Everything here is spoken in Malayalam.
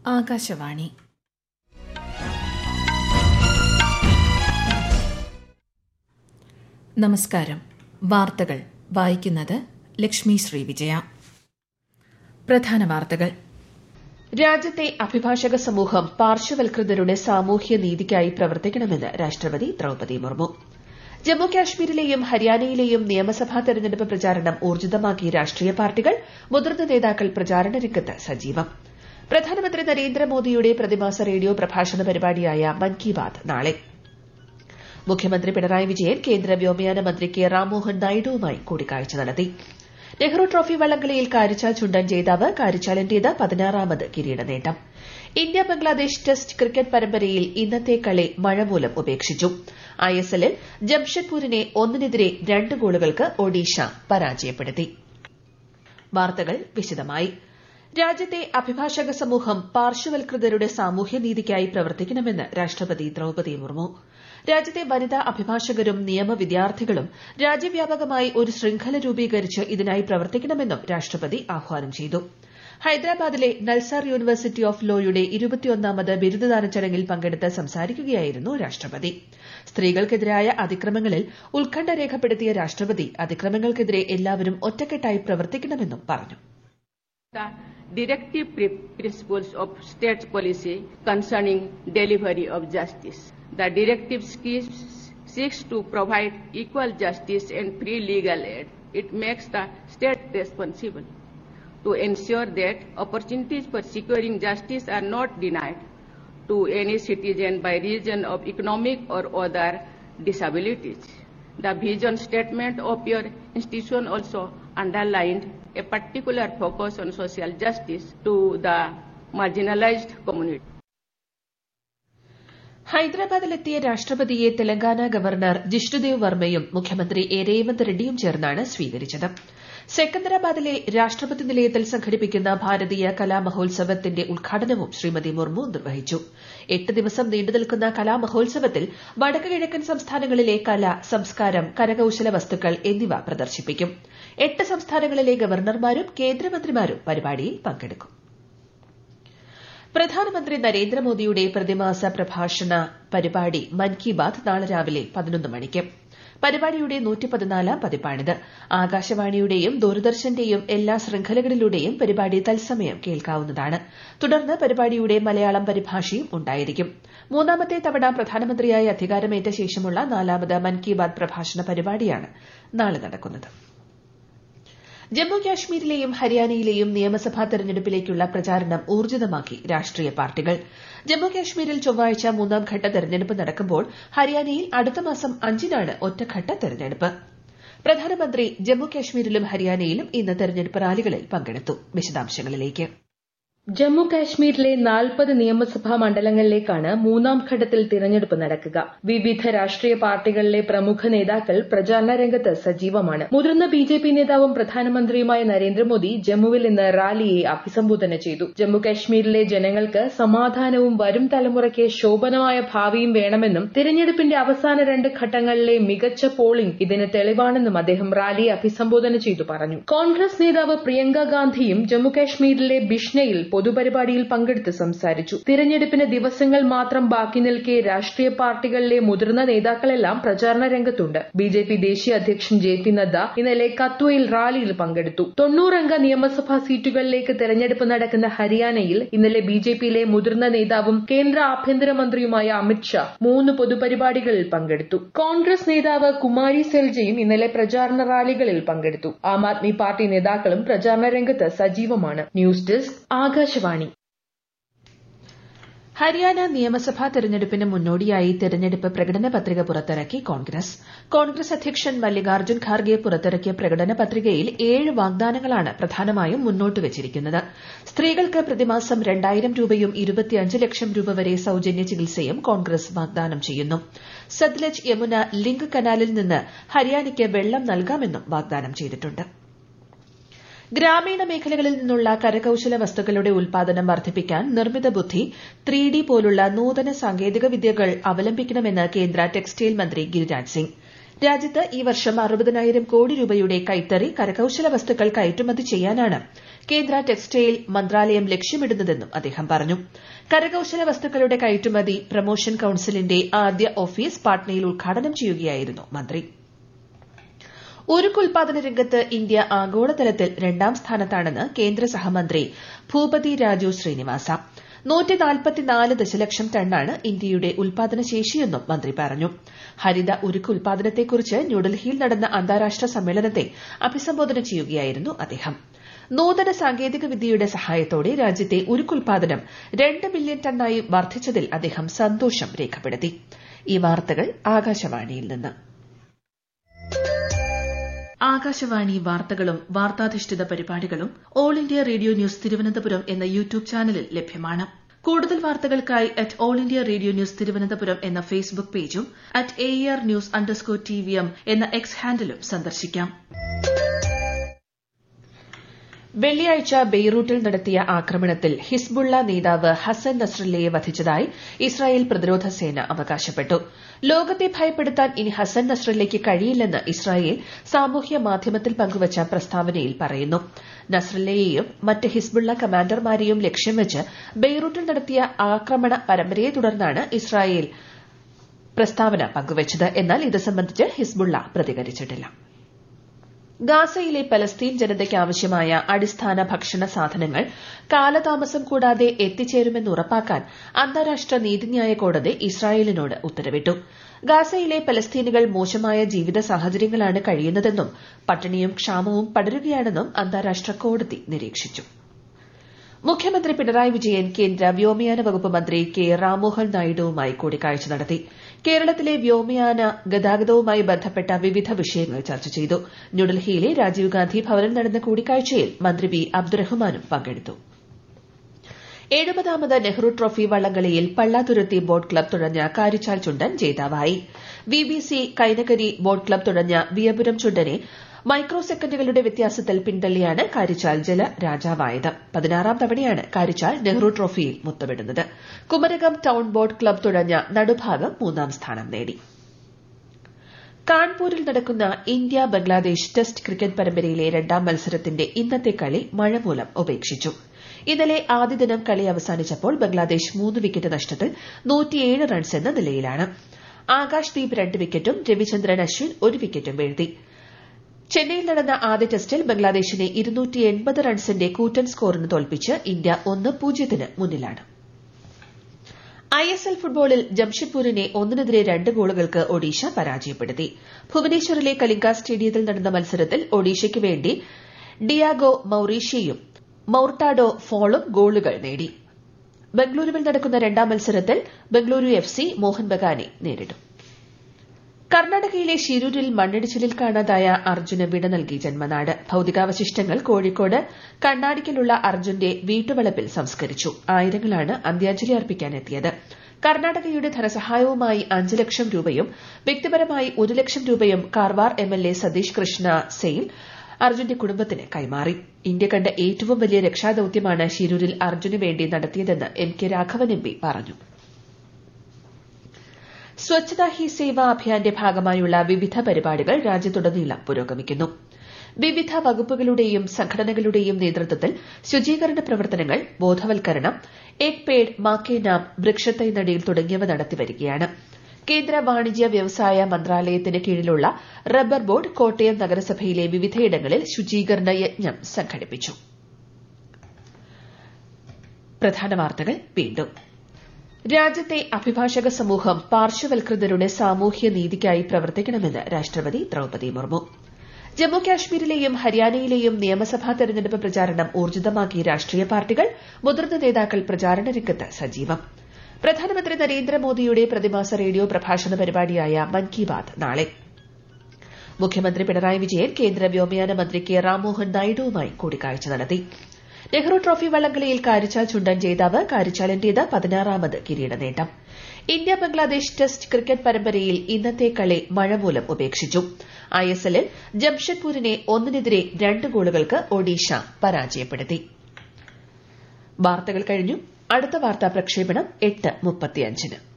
ആകാശവാണി നമസ്കാരം വാർത്തകൾ വായിക്കുന്നത് ലക്ഷ്മി ശ്രീ വിജയ പ്രധാന വാർത്തകൾ രാജ്യത്തെ അഭിഭാഷക സമൂഹം പാർശ്വവൽകൃതരുടെ സാമൂഹ്യ നീതിക്കായി പ്രവർത്തിക്കണമെന്ന് രാഷ്ട്രപതി ദ്രൌപദി മുർമു ജമ്മു കാശ്മീരിലെയും ഹരിയാനയിലെയും നിയമസഭാ തെരഞ്ഞെടുപ്പ് പ്രചാരണം ഊർജിതമാക്കി രാഷ്ട്രീയ പാർട്ടികൾ മുതിർന്ന നേതാക്കൾ പ്രചാരണ രംഗത്ത് സജീവം പ്രധാനമന്ത്രി നരേന്ദ്രമോദിയുടെ പ്രതിമാസ റേഡിയോ പ്രഭാഷണ പരിപാടിയായ മൻ കി ബാത് നാളെ മുഖ്യമന്ത്രി പിണറായി വിജയൻ കേന്ദ്ര വ്യോമയാന മന്ത്രി കെ റാംമോഹൻ നായിഡുവുമായി കൂടിക്കാഴ്ച നടത്തി നെഹ്റു ട്രോഫി വള്ളംകളിയിൽ കാരിച്ചാൽ ചുണ്ടൻ ജേതാവ് കാരിച്ചാലിന്റേത് പതിനാറാമത് കിരീട നേട്ടം ഇന്ത്യ ബംഗ്ലാദേശ് ടെസ്റ്റ് ക്രിക്കറ്റ് പരമ്പരയിൽ ഇന്നത്തെ കളി മഴ മൂലം ഉപേക്ഷിച്ചു ഐഎസ്എല്ലിൽ ജംഷഡ്പൂരിനെ ഒന്നിനെതിരെ രണ്ട് ഗോളുകൾക്ക് ഒഡീഷ പരാജയപ്പെടുത്തി വാർത്തകൾ വിശദമായി രാജ്യത്തെ അഭിഭാഷക സമൂഹം പാർശ്വവൽകൃതരുടെ സാമൂഹ്യനീതിക്കായി പ്രവർത്തിക്കണമെന്ന് രാഷ്ട്രപതി ദ്രൌപദി മുർമു രാജ്യത്തെ വനിതാ അഭിഭാഷകരും നിയമ വിദ്യാർത്ഥികളും രാജ്യവ്യാപകമായി ഒരു ശൃംഖല രൂപീകരിച്ച് ഇതിനായി പ്രവർത്തിക്കണമെന്നും രാഷ്ട്രപതി ആഹ്വാനം ചെയ്തു ഹൈദരാബാദിലെ നൽസാർ യൂണിവേഴ്സിറ്റി ഓഫ് ലോയുടെ ഇരുപത്തിയൊന്നാമത് ബിരുദദാന ചടങ്ങിൽ പങ്കെടുത്ത് സംസാരിക്കുകയായിരുന്നു രാഷ്ട്രപതി സ്ത്രീകൾക്കെതിരായ അതിക്രമങ്ങളിൽ ഉത്കണ്ഠ രേഖപ്പെടുത്തിയ രാഷ്ട്രപതി അതിക്രമങ്ങൾക്കെതിരെ എല്ലാവരും ഒറ്റക്കെട്ടായി പ്രവർത്തിക്കണമെന്നും പറഞ്ഞു the directive principles of state policy concerning delivery of justice. The directive seeks to provide equal justice and free legal aid. It makes the state responsible to ensure that opportunities for securing justice are not denied to any citizen by reason of economic or other disabilities. The vision statement of your institution also underlined a particular focus on social justice to the marginalized community. ഹൈദരാബാദിലെത്തിയ രാഷ്ട്രപതിയെ തെലങ്കാന ഗവർണർ ജിഷ്ണുദേവ് വർമ്മയും മുഖ്യമന്ത്രി എ രേവന്ത് റെഡ്ഡിയും ചേർന്നാണ് സ്വീകരിച്ചത് സെക്കന്ദരാബാദിലെ രാഷ്ട്രപതി നിലയത്തിൽ സംഘടിപ്പിക്കുന്ന ഭാരതീയ കലാമഹോത്സവത്തിന്റെ ഉദ്ഘാടനവും ശ്രീമതി മുർമു നിർവഹിച്ചു എട്ട് ദിവസം നീണ്ടുനിൽക്കുന്ന കലാമഹോത്സവത്തിൽ വടക്ക് കിഴക്കൻ സംസ്ഥാനങ്ങളിലെ കല സംസ്കാരം കരകൌശല വസ്തുക്കൾ എന്നിവ പ്രദർശിപ്പിക്കും എട്ട് സംസ്ഥാനങ്ങളിലെ ഗവർണർമാരും കേന്ദ്രമന്ത്രിമാരും പരിപാടിയിൽ പങ്കെടുക്കും പ്രധാനമന്ത്രി നരേന്ദ്രമോദിയുടെ പ്രതിമാസ പ്രഭാഷണ പരിപാടി മൻ കി ബാത് നാളെ രാവിലെ പതിനൊന്ന് മണിക്ക് പരിപാടിയുടെ നൂറ്റിപ്പതിനാലാം പതിപ്പാണിത് ആകാശവാണിയുടെയും ദൂരദർശന്റെയും എല്ലാ ശൃംഖലകളിലൂടെയും പരിപാടി തത്സമയം കേൾക്കാവുന്നതാണ് തുടർന്ന് പരിപാടിയുടെ മലയാളം പരിഭാഷയും ഉണ്ടായിരിക്കും മൂന്നാമത്തെ തവണ പ്രധാനമന്ത്രിയായി അധികാരമേറ്റ ശേഷമുള്ള നാലാമത് മൻ കി ബാത് പ്രഭാഷണ പരിപാടിയാണ് നാളെ നടക്കുന്നത് ജമ്മു കാശ്മീരിലെയും ഹരിയാനയിലെയും നിയമസഭാ തെരഞ്ഞെടുപ്പിലേക്കുള്ള പ്രചാരണം ഊർജിതമാക്കി രാഷ്ട്രീയ പാർട്ടികൾ ജമ്മു കാശ്മീരിൽ ചൊവ്വാഴ്ച മൂന്നാം ഘട്ട തെരഞ്ഞെടുപ്പ് നടക്കുമ്പോൾ ഹരിയാനയിൽ അടുത്ത മാസം അഞ്ചിനാണ് ഒറ്റഘട്ട തെരഞ്ഞെടുപ്പ് പ്രധാനമന്ത്രി ജമ്മു കാശ്മീരിലും ഹരിയാനയിലും ഇന്ന് തെരഞ്ഞെടുപ്പ് റാലികളിൽ പങ്കെടുത്തു വിശദാംശങ്ങളിലേക്ക് ജമ്മു കാശ്മീരിലെ നാൽപ്പത് നിയമസഭാ മണ്ഡലങ്ങളിലേക്കാണ് മൂന്നാം ഘട്ടത്തിൽ തിരഞ്ഞെടുപ്പ് നടക്കുക വിവിധ രാഷ്ട്രീയ പാർട്ടികളിലെ പ്രമുഖ നേതാക്കൾ പ്രചാരണ രംഗത്ത് സജീവമാണ് മുതിർന്ന ബി ജെ പി നേതാവും പ്രധാനമന്ത്രിയുമായ നരേന്ദ്രമോദി ജമ്മുവിൽ ഇന്ന് റാലിയെ അഭിസംബോധന ചെയ്തു ജമ്മു കാശ്മീരിലെ ജനങ്ങൾക്ക് സമാധാനവും വരും തലമുറയ്ക്ക് ശോഭനമായ ഭാവിയും വേണമെന്നും തിരഞ്ഞെടുപ്പിന്റെ അവസാന രണ്ട് ഘട്ടങ്ങളിലെ മികച്ച പോളിംഗ് ഇതിന് തെളിവാണെന്നും അദ്ദേഹം റാലിയെ അഭിസംബോധന ചെയ്തു പറഞ്ഞു കോൺഗ്രസ് നേതാവ് പ്രിയങ്ക ഗാന്ധിയും ജമ്മു കാശ്മീരിലെ ബിഷ്നയിൽ പൊതുപരിപാടിയിൽ പങ്കെടുത്ത് സംസാരിച്ചു തിരഞ്ഞെടുപ്പിന് ദിവസങ്ങൾ മാത്രം ബാക്കി നിൽക്കെ രാഷ്ട്രീയ പാർട്ടികളിലെ മുതിർന്ന നേതാക്കളെല്ലാം പ്രചാരണ രംഗത്തുണ്ട് ബി ജെ പി ദേശീയ അധ്യക്ഷൻ ജെ പി നദ്ദ ഇന്നലെ കത്വയിൽ റാലിയിൽ പങ്കെടുത്തു തൊണ്ണൂറംഗ നിയമസഭാ സീറ്റുകളിലേക്ക് തെരഞ്ഞെടുപ്പ് നടക്കുന്ന ഹരിയാനയിൽ ഇന്നലെ ബി ജെ പിയിലെ മുതിർന്ന നേതാവും കേന്ദ്ര ആഭ്യന്തരമന്ത്രിയുമായ അമിത്ഷാ മൂന്ന് പൊതുപരിപാടികളിൽ പങ്കെടുത്തു കോൺഗ്രസ് നേതാവ് കുമാരി സെൽജയും ഇന്നലെ പ്രചാരണ റാലികളിൽ പങ്കെടുത്തു ആം ആദ്മി പാർട്ടി നേതാക്കളും പ്രചാരണ രംഗത്ത് സജീവമാണ് ന്യൂസ് ഡെസ്ക് ആകാശവാണി ഹരിയാന നിയമസഭാ തെരഞ്ഞെടുപ്പിന് മുന്നോടിയായി തെരഞ്ഞെടുപ്പ് പ്രകടന പത്രിക പുറത്തിറക്കി കോൺഗ്രസ് കോൺഗ്രസ് അധ്യക്ഷൻ മല്ലികാർജ്ജുൻ ഖാർഗെ പുറത്തിറക്കിയ പ്രകടന പത്രികയിൽ ഏഴ് വാഗ്ദാനങ്ങളാണ് പ്രധാനമായും മുന്നോട്ട് വച്ചിരിക്കുന്നത് സ്ത്രീകൾക്ക് പ്രതിമാസം രണ്ടായിരം രൂപയും ഇരുപത്തിയഞ്ച് ലക്ഷം രൂപ വരെ സൌജന്യ ചികിത്സയും കോൺഗ്രസ് വാഗ്ദാനം ചെയ്യുന്നു സത്ലജ് യമുന ലിങ്ക് കനാലിൽ നിന്ന് ഹരിയാനയ്ക്ക് വെള്ളം നൽകാമെന്നും വാഗ്ദാനം ചെയ്തിട്ടുണ്ട് ഗ്രാമീണ മേഖലകളിൽ നിന്നുള്ള കരകൌശല വസ്തുക്കളുടെ ഉൽപാദനം വർദ്ധിപ്പിക്കാൻ നിർമ്മിത ബുദ്ധി ത്രീ ഡി പോലുള്ള നൂതന സാങ്കേതിക വിദ്യകൾ അവലംബിക്കണമെന്ന് കേന്ദ്ര ടെക്സ്റ്റൈൽ മന്ത്രി ഗിരിരാജ് സിംഗ് രാജ്യത്ത് ഈ വർഷം അറുപതിനായിരം കോടി രൂപയുടെ കൈത്തറി കരകൌശല വസ്തുക്കൾ കയറ്റുമതി ചെയ്യാനാണ് കേന്ദ്ര ടെക്സ്റ്റൈൽ മന്ത്രാലയം ലക്ഷ്യമിടുന്നതെന്നും അദ്ദേഹം പറഞ്ഞു കരകൌശല വസ്തുക്കളുടെ കയറ്റുമതി പ്രമോഷൻ കൌൺസിലിന്റെ ആദ്യ ഓഫീസ് പാട്നയിൽ ഉദ്ഘാടനം ചെയ്യുകയായിരുന്നു മന്ത്രി ഉരുക്കുൽപാദന രംഗത്ത് ഇന്ത്യ ആഗോളതലത്തിൽ രണ്ടാം സ്ഥാനത്താണെന്ന് കേന്ദ്ര സഹമന്ത്രി ഭൂപതി രാജു ശ്രീനിവാസ ദശലക്ഷം ടണ്ണാണ് ഇന്ത്യയുടെ ഉൽപാദന ശേഷിയെന്നും മന്ത്രി പറഞ്ഞു ഹരിത ഉരുക്ക് ഉൽപാദനത്തെക്കുറിച്ച് ന്യൂഡൽഹിയിൽ നടന്ന അന്താരാഷ്ട്ര സമ്മേളനത്തെ അഭിസംബോധന ചെയ്യുകയായിരുന്നു അദ്ദേഹം നൂതന സാങ്കേതിക വിദ്യയുടെ സഹായത്തോടെ രാജ്യത്തെ ഉരുക്കുൽപാദനം രണ്ട് മില്യൺ ടണ്ണായി വർദ്ധിച്ചതിൽ അദ്ദേഹം സന്തോഷം രേഖപ്പെടുത്തി ഈ വാർത്തകൾ ആകാശവാണിയിൽ നിന്ന് ആകാശവാണി വാർത്തകളും വാർത്താധിഷ്ഠിത പരിപാടികളും all India radio news Thiruvananthapuram എന്ന യൂട്യൂബ് ചാനലിൽ ലഭ്യമാണ് കൂടുതൽ വാർത്തകൾക്കായി at all India radio news Thiruvananthapuram എന്ന ഫേസ്ബുക്ക് പേജും at A R news underscore T V M എന്ന എക്സ് ഹാൻഡിലും സന്ദർശിക്കാം വെള്ളിയാഴ്ച ബെയ്റൂട്ടിൽ നടത്തിയ ആക്രമണത്തിൽ ഹിസ്ബുള്ള നേതാവ് ഹസൻ നസ്രല്ലയെ വധിച്ചതായി ഇസ്രായേൽ പ്രതിരോധ സേന അവകാശപ്പെട്ടു ലോകത്തെ ഭയപ്പെടുത്താൻ ഇനി ഹസൻ നസ്രല്ലയ്ക്ക് കഴിയില്ലെന്ന് ഇസ്രായേൽ സാമൂഹ്യ മാധ്യമത്തിൽ പങ്കുവച്ച പ്രസ്താവനയിൽ പറയുന്നു നസ്രല്ലയെയും മറ്റ് ഹിസ്ബുള്ള കമാൻഡർമാരെയും ലക്ഷ്യം വെച്ച് ബെയ്റൂട്ടിൽ നടത്തിയ ആക്രമണ പരമ്പരയെ തുടർന്നാണ് ഇസ്രായേൽ പ്രസ്താവന പങ്കുവച്ചത് എന്നാൽ ഇത് സംബന്ധിച്ച് ഹിസ്ബുള്ള പ്രതികരിച്ചിട്ടില്ല ഗാസയിലെ പലസ്തീൻ ജനതയ്ക്ക് ആവശ്യമായ അടിസ്ഥാന ഭക്ഷണ സാധനങ്ങൾ കാലതാമസം കൂടാതെ എത്തിച്ചേരുമെന്ന് ഉറപ്പാക്കാൻ അന്താരാഷ്ട്ര നീതിന്യായ കോടതി ഇസ്രായേലിനോട് ഉത്തരവിട്ടു ഗാസയിലെ പലസ്തീനുകൾ മോശമായ ജീവിത സാഹചര്യങ്ങളാണ് കഴിയുന്നതെന്നും പട്ടിണിയും ക്ഷാമവും പടരുകയാണെന്നും അന്താരാഷ്ട്ര കോടതി നിരീക്ഷിച്ചു മുഖ്യമന്ത്രി പിണറായി വിജയൻ കേന്ദ്ര വ്യോമയാന വകുപ്പ് മന്ത്രി കെ രാംമോഹൻ നായിഡുവുമായി കൂടിക്കാഴ്ച നടത്തി കേരളത്തിലെ വ്യോമയാന ഗതാഗതവുമായി ബന്ധപ്പെട്ട വിവിധ വിഷയങ്ങൾ ചർച്ച ചെയ്തു ന്യൂഡൽഹിയിലെ രാജീവ് ഗാന്ധി ഭവനിൽ നടന്ന കൂടിക്കാഴ്ചയിൽ മന്ത്രി വി അബ്ദുറഹ്മാനും പങ്കെടുത്തു എഴുപതാമത് നെഹ്റു ട്രോഫി വള്ളംകളിയിൽ പള്ളാതുരുത്തി ബോട്ട് ക്ലബ് തുഴഞ്ഞ കാരിച്ചാൽ ചുണ്ടൻ ജേതാവായി V B C Kainakary boat club തുഴഞ്ഞ വിയപുരം ചുണ്ടനെ മൈക്രോ സെക്കൻഡുകളുടെ വ്യത്യാസത്തിൽ പിന്തള്ളിയാണ് കാരിച്ചാൽ ജല രാജാവായത് പതിനാറാം തവണയാണ് കാരിച്ചാൽ നെഹ്റു ട്രോഫിയിൽ മുത്തമിടുന്നത് കുമരകം ടൌൺ ബോട്ട് ക്ലബ് തുഴഞ്ഞ നടുഭാഗം മൂന്നാം സ്ഥാനം നേടി കാൺപൂരിൽ നടക്കുന്ന ഇന്ത്യ ബംഗ്ലാദേശ് ടെസ്റ്റ് ക്രിക്കറ്റ് പരമ്പരയിലെ രണ്ടാം മത്സരത്തിന്റെ ഇന്നത്തെ കളി മഴ മൂലം ഉപേക്ഷിച്ചു ഇന്നലെ ആദ്യ ദിനം കളി അവസാനിച്ചപ്പോൾ ബംഗ്ലാദേശ് മൂന്ന് വിക്കറ്റ് നഷ്ടത്തിൽ നൂറ്റിയേഴ് റൺസ് എന്ന നിലയിലാണ് ആകാശ്ദീപ് രണ്ട് വിക്കറ്റും രവിചന്ദ്രൻ അശ്വിൻ ഒരു വിക്കറ്റും വീഴ്ത്തി ചെന്നൈയിൽ നടന്ന ആദ്യ ടെസ്റ്റിൽ ബംഗ്ലാദേശിനെ റൺസിന്റെ കൂറ്റൻ സ്കോറിന് തോൽപ്പിച്ച് ഇന്ത്യ ഒന്ന് പൂജ്യത്തിന് മുന്നിലാണ് ഐഎസ്എൽ ഫുട്ബോളിൽ ജംഷഡ്പൂരിനെ ഒന്നിനെതിരെ രണ്ട് ഗോളുകൾക്ക് ഒഡീഷ പരാജയപ്പെടുത്തി ഭുവനേശ്വറിലെ കലിംഗ സ്റ്റേഡിയത്തിൽ നടന്ന മത്സരത്തിൽ ഒഡീഷയ്ക്ക് വേണ്ടി ഡിയാഗോ മൌറീഷ്യയും മൌർട്ടാഡോ ഫോളും ഗോളുകൾ നേടി ബംഗളൂരുവിൽ നടക്കുന്ന രണ്ടാം മത്സരത്തിൽ ബംഗളൂരു എഫ് സി മോഹൻ ബഗാനെ നേരിടും കർണാടകയിലെ ഷിരൂരിൽ മണ്ണിടിച്ചിലിൽ കാണാതായ അർജുന് വിട നൽകി ജന്മനാട് ഭൌതികാവശിഷ്ടങ്ങൾ കോഴിക്കോട് കണ്ണാടിക്കലുള്ള അർജുന്റെ വീട്ടുവളപ്പിൽ സംസ്കരിച്ചു ആയിരങ്ങളാണ് അന്ത്യാഞ്ജലി അർപ്പിക്കാനെത്തിയത് കർണാടകയുടെ ധനസഹായവുമായി അഞ്ച് ലക്ഷം രൂപയും വ്യക്തിപരമായി ഒരു ലക്ഷം രൂപയും കാർവാർ എംഎൽഎ സതീഷ് കൃഷ്ണ സെയിൽ അർജുന്റെ കുടുംബത്തിന് കൈമാറി ഇന്ത്യ കണ്ട ഏറ്റവും വലിയ രക്ഷാദൌത്യമാണ് ഷിരൂരിൽ അർജുന് വേണ്ടി നടത്തിയതെന്ന് M K Raghavan M P പറഞ്ഞു സ്വച്ഛതാ ഹി സേവ അഭിയാന്റെ ഭാഗമായുള്ള വിവിധ പരിപാടികൾ രാജ്യത്തുടനീളം പുരോഗമിക്കുന്നു വിവിധ വകുപ്പുകളുടെയും സംഘടനകളുടെയും നേതൃത്വത്തിൽ ശുചീകരണ പ്രവർത്തനങ്ങൾ ബോധവൽക്കരണം എക് പേഡ് മാക്കേ നാം വൃക്ഷത്തൈ നടീൽ തുടങ്ങിയവ നടത്തിവരികയാണ് കേന്ദ്ര വാണിജ്യ വ്യവസായ മന്ത്രാലയത്തിന് കീഴിലുള്ള റബ്ബർ ബോർഡ് കോട്ടയം നഗരസഭയിലെ വിവിധയിടങ്ങളിൽ ശുചീകരണ യജ്ഞം സംഘടിപ്പിച്ചു പ്രധാന വാർത്തകൾ വീണ്ടും രാജ്യത്തെ അഭിഭാഷക സമൂഹം പാർശ്വവൽകൃതരുടെ സാമൂഹ്യ നീതിക്കായി പ്രവർത്തിക്കണമെന്ന് രാഷ്ട്രപതി ദ്രൌപദി മുർമു ജമ്മു കാശ്മീരിലെയും ഹരിയാനയിലെയും നിയമസഭാ തെരഞ്ഞെടുപ്പ് പ്രചാരണം ഊർജിതമാക്കി രാഷ്ട്രീയ പാർട്ടികൾ മുതിർന്ന നേതാക്കൾ പ്രചാരണ രംഗത്ത് സജീവം പ്രധാനമന്ത്രി നരേന്ദ്രമോദിയുടെ പ്രതിമാസ റേഡിയോ പ്രഭാഷണ പരിപാടിയായ മൻ കി ബാത് നാളെ മുഖ്യമന്ത്രി പിണറായി വിജയൻ കേന്ദ്ര വ്യോമയാന മന്ത്രി കെ രാംമോഹൻ നായിഡുവുമായി കൂടിക്കാഴ്ച നടത്തി നെഹ്റു ട്രോഫി വള്ളംകളിയിൽ കാരിച്ചാൽ ചുണ്ടൻ ജേതാവ് കാരിച്ചാലിന്റേത് പതിനാറാമത് കിരീട നേട്ടം ഇന്ത്യ ബംഗ്ലാദേശ് ടെസ്റ്റ് ക്രിക്കറ്റ് പരമ്പരയിൽ ഇന്നത്തെ കളി മഴ മൂലം ഉപേക്ഷിച്ചു ഐഎസ്എല്ലിൽ ജംഷഡ്പൂരിനെ ഒന്നിനെതിരെ രണ്ട് ഗോളുകൾക്ക് ഒഡീഷ പരാജയപ്പെടുത്തി വാർത്തകൾ കഴിഞ്ഞു അടുത്ത വാർത്താ പ്രക്ഷേപണം എട്ട് മുപ്പത്തിയഞ്ചിന്